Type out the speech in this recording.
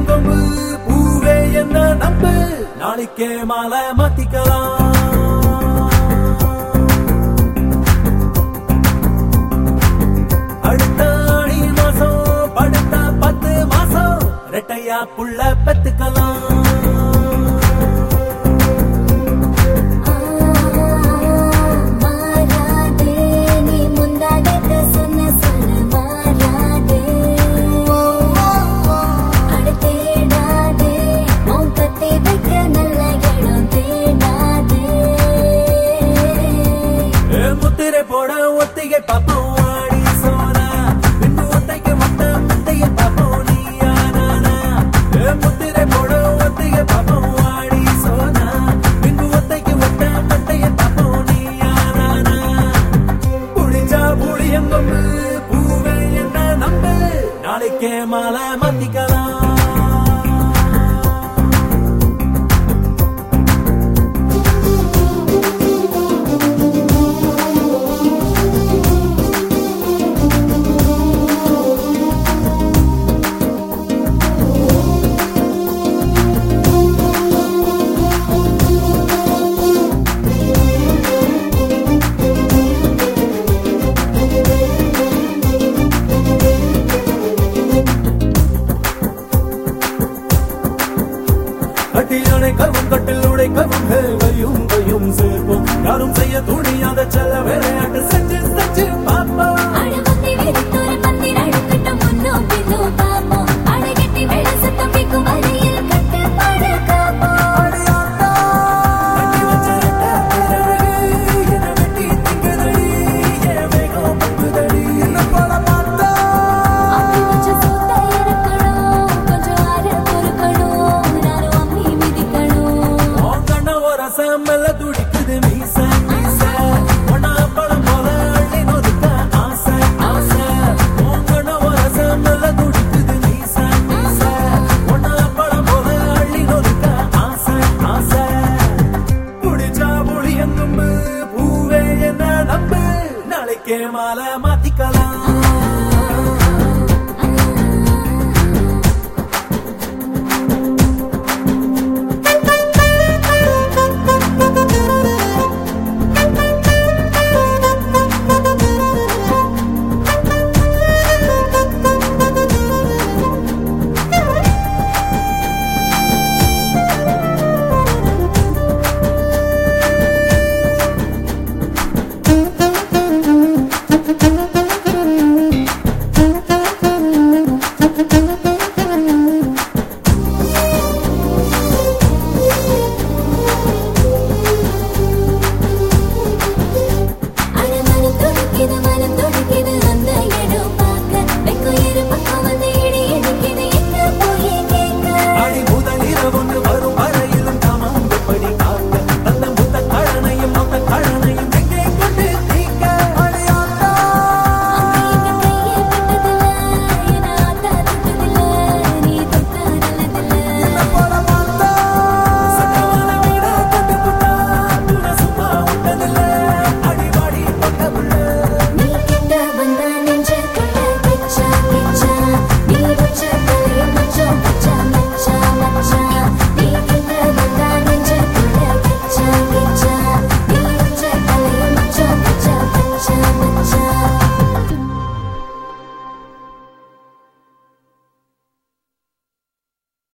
புளியங்கொம்பு பூவே என்ன நம்பு நாளைக்கே மாலை மாத்திக்கலாம் அடுத்த ஆடி மாசம் படுத்த பத்து மாசம் ரெட்டையா புள்ள பெத்துக்கலாம் மாறாதே நீ முந்தானத்து சொன்ன சொல்ல மாறாதே அடுத்தேடாதே உன் கட்டி வைக்க நல்ல இடம் தேடாதே ஏ முத்திரை போட ஒத்திகை பாப்போம் ஆடி சோனா பின்னு ஒத்தைக்கு மட்ட முத்தைய பாப்போம் நீயா நானா ஏ முத்திரை போட ஒத்திகை பாப்போம் ஆடி சோனா பின்னு ஒத்தைக்கு மட்ட முத்தைய பாப்போம் நீயா நானா புளிஞ்சா புளியங்கொம்பு பூவே என்ன நம்பு நாளைக்கே மாலை மாத்திக்கலாம் கட்டியானை கவும் கட்டில் உடைக்கவும் கையும் கையும் சேர்ப்போம் யாரும் செய்ய துணியாத செல்ல விளையாட்டு செஞ்சு செஞ்சு பாப்போம்